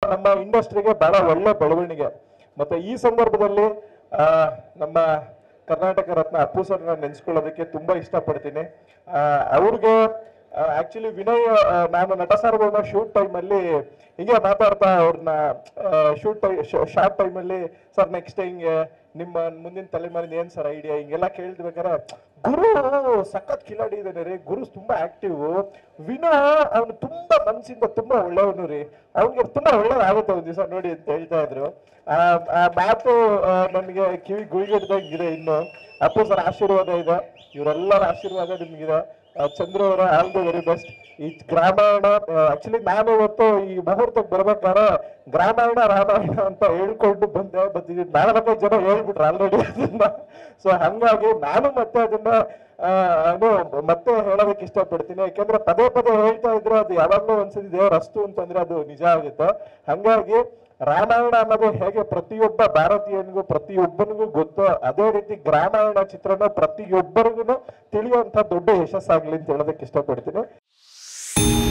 ನಮ್ಮ ಇಂಡಸ್ಟ್ರಿಗೆ ಬಹಳ ಒಳ್ಳೆ ಬೆಳವಣಿಗೆ ಮತ್ತೆ ಈ ಸಂದರ್ಭದಲ್ಲಿ ಆ, ನಮ್ಮ ಕರ್ನಾಟಕ ರತ್ನ ಅಪ್ಪು ಸರ್ ನಾನು ನೆನೆಸ್ಕೊಳ್ಳೋದಕ್ಕೆ ತುಂಬಾ ಇಷ್ಟಪಡ್ತೀನಿ ಆ, ಅವ್ರಿಗೆ ಆಕ್ಚುಲಿ ವಿನಯ್ ಆ, ನಾನು ನಟ ಸಾರ್ವಭೌಮ ಶೂಟ್ ಟೈಮಲ್ಲಿ ಹಿಂಗೆ ಮಾತಾಡ್ತಾ ಅವ್ರನ್ನ ಶೂಟ್ ಶಾರ್ಟ್ ಟೈಮಲ್ಲಿ ಸರ್ ನೆಕ್ಸ್ಟ್ ಹಿಂಗೆ ನಿಮ್ಮ ಮುಂದಿನ ತಲೆಮಾರಿನ ಏನ್ ಸರ್ ಐಡಿಯಾ ಹಿಂಗೆಲ್ಲ ಕೇಳ್ಬೇಕಾರೆ ಗುರು ಸಖತ್ ಕಿಲಾಡಿ ಇದ್ದಾನೆ ರೀ ಗುರು ತುಂಬಾ ಆಕ್ಟಿವ್ ವಿನೋ ಅವನು ತುಂಬಾ ಮನ್ಸಿಂದ ತುಂಬಾ ಒಳ್ಳೆಯವನು ರೀ ಅವ್ನಿಗೆ ತುಂಬಾ ಒಳ್ಳೇದಾಗುತ್ತೆ ಒಂದ್ ದಿವಸ ನೋಡಿ ಅಂತ ಹೇಳ್ತಾ ಇದ್ರು ಆ ಆ ಮಾತು ಆ, ನನಗೆ ಕಿವಿ ಗುಳಿಗಿಡ್ದಂಗಿದೆ ಇನ್ನು ಅಪ್ಪು ಸರ್ ಆಶೀರ್ವಾದ ಇದೆ ಇವರೆಲ್ಲರ ಆಶೀರ್ವಾದ ನಿಮ್ಗಿದೆ ಆ, ಚಂದ್ರು ಅವರ ಆಲ್ ದ ವೆರಿ ಬೆಸ್ಟ್ ಈ ಗ್ರಾಮಾಯಣ ಆಕ್ಚುಲಿ ನಾನು ಇವತ್ತು ಈ ಮುಹೂರ್ತಕ್ಕೆ ಬರ್ಬೇಕಾದ್ರೆ ಗ್ರಾಮಾಯಣ ರಾಮಾಯಣ ಅಂತ ಹೇಳ್ಕೊಂಡು ಬಂದೆ ಬಟ್ ಇದು ನಾಲ್ಕೈದು ಜನ ಹೇಳ್ಬಿಟ್ರು ಆಲ್ರೆಡಿ ಅದನ್ನ ಸೊ ಹಂಗಾಗಿ ನಾನು ಮತ್ತೆ ಅದನ್ನ ಆ, ಏನು ಮತ್ತೆ ಹೇಳೋದಕ್ಕೆ ಇಷ್ಟಪಡ್ತೀನಿ ಯಾಕೆಂದ್ರೆ ಪದೇ ಪದೇ ಹೇಳ್ತಾ ಇದ್ರೆ ಅದು ಯಾವಾಗ್ಲೂ ಒಂದ್ಸತಿ ದೇವರ ಅಸ್ತು ಅಂತಂದ್ರೆ ಅದು ನಿಜ ಆಗುತ್ತೆ ಹಂಗಾಗಿ ರಾಮಾಯಣ ಅನ್ನೋದು ಹೇಗೆ ಪ್ರತಿಯೊಬ್ಬ ಭಾರತೀಯನಿಗೂ ಪ್ರತಿಯೊಬ್ಬನಿಗೂ ಗೊತ್ತೋ ಅದೇ ರೀತಿ ಗ್ರಾಮಾಯಣ ಚಿತ್ರನ ಪ್ರತಿಯೊಬ್ಬರಿಗೂ ತಿಳಿಯುವಂತ ದೊಡ್ಡ ಯಶಸ್ಸಾಗ್ಲಿ ಅಂತ ಹೇಳೋದಕ್ಕೆ ಇಷ್ಟಪಡ್ತೀನಿ